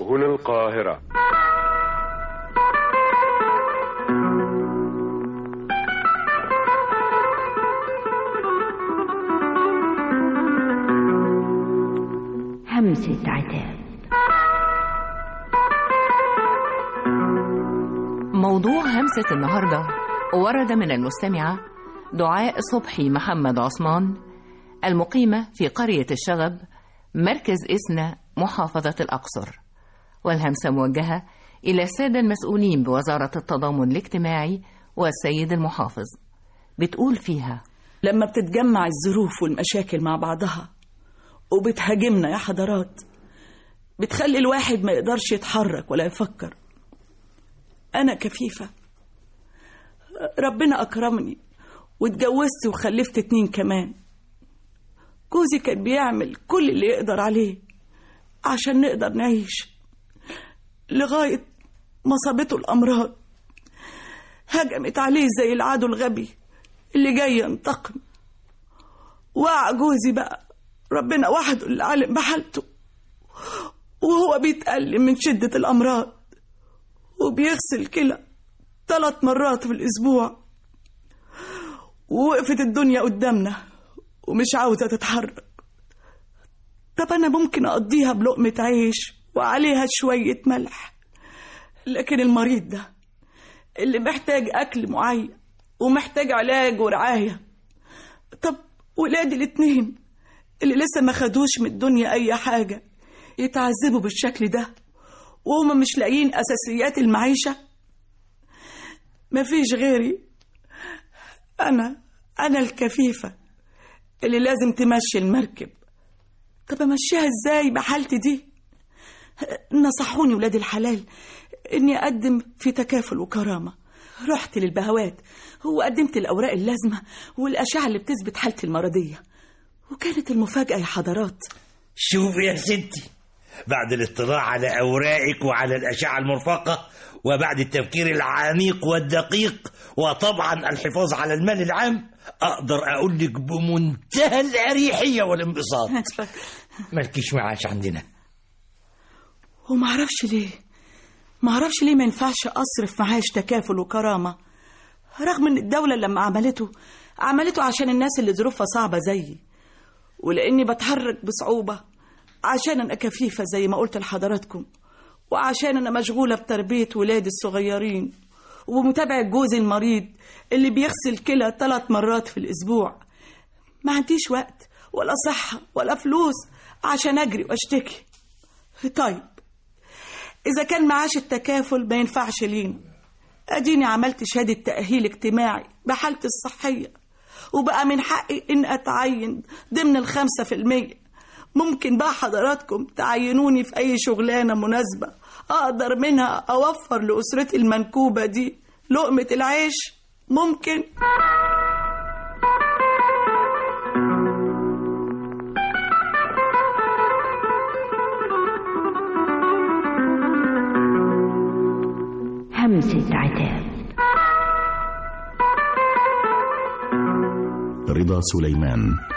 هنا القاهرة همسة عتاب موضوع همسة النهاردة ورد من المستمعة دعاء صبحي محمد عثمان المقيمة في قرية الشغب مركز إسنا محافظة الأقصر والهمسة موجهة إلى السادة المسؤولين بوزارة التضامن الاجتماعي والسيد المحافظ بتقول فيها لما بتتجمع الظروف والمشاكل مع بعضها وبتهاجمنا يا حضرات بتخلي الواحد ما يقدرش يتحرك ولا يفكر أنا كفيفة ربنا أكرمني واتجوزت وخلفت اتنين كمان جوزي كان بيعمل كل اللي يقدر عليه عشان نقدر نعيش لغاية ما صابته الأمراض هجمت عليه زي العدو الغبي اللي جاي ينتقم وقع جوزي بقى ربنا وحده اللي عالم بحالته وهو بيتألم من شدة الأمراض وبيغسل كلى ثلاث مرات في الأسبوع ووقفت الدنيا قدامنا ومش عاوزة تتحرك طب أنا ممكن أقضيها بلقمة عيش وعليها شوية ملح لكن المريض ده اللي محتاج أكل معين ومحتاج علاج ورعاية طب ولادي الاتنين اللي لسه ما خدوش من الدنيا أي حاجة يتعذبوا بالشكل ده وهم مش لاقيين أساسيات المعيشة مفيش غيري أنا أنا الكفيفة اللي لازم تمشي المركب طب أمشيها إزاي بحالتي دي نصحوني ولاد الحلال إني أقدم في تكافل وكرامة رحت للبهوات وقدمت الأوراق اللازمة والأشعة اللي بتثبت حالتي المرضية وكانت المفاجأة يا حضرات شوف يا ستي بعد الاطلاع على أوراقك وعلى الأشعة المرفقة وبعد التفكير العميق والدقيق وطبعا الحفاظ على المال العام أقدر أقول لك بمنتهى الأريحية والانبساط مالكيش معاش عندنا ومعرفش ليه معرفش ليه ما ينفعش أصرف معاش تكافل وكرامة رغم إن الدولة لما عملته عملته عشان الناس اللي ظروفها صعبة زيي ولأني بتحرك بصعوبة عشان أنا كفيفة زي ما قلت لحضراتكم وعشان أنا مشغولة بتربية ولادي الصغيرين ومتابعة جوزي المريض اللي بيغسل كلى ثلاث مرات في الأسبوع ما عنديش وقت ولا صحة ولا فلوس عشان أجري وأشتكي طيب إذا كان معاش التكافل ما ينفعش لينا أديني عملت شهادة تأهيل اجتماعي بحالتي الصحية وبقى من حقي إن أتعين ضمن الخمسة في المية ممكن بقى حضراتكم تعينوني في أي شغلانة مناسبة أقدر منها أوفر لأسرتي المنكوبة دي لقمة العيش ممكن همسة عتاب رضا سليمان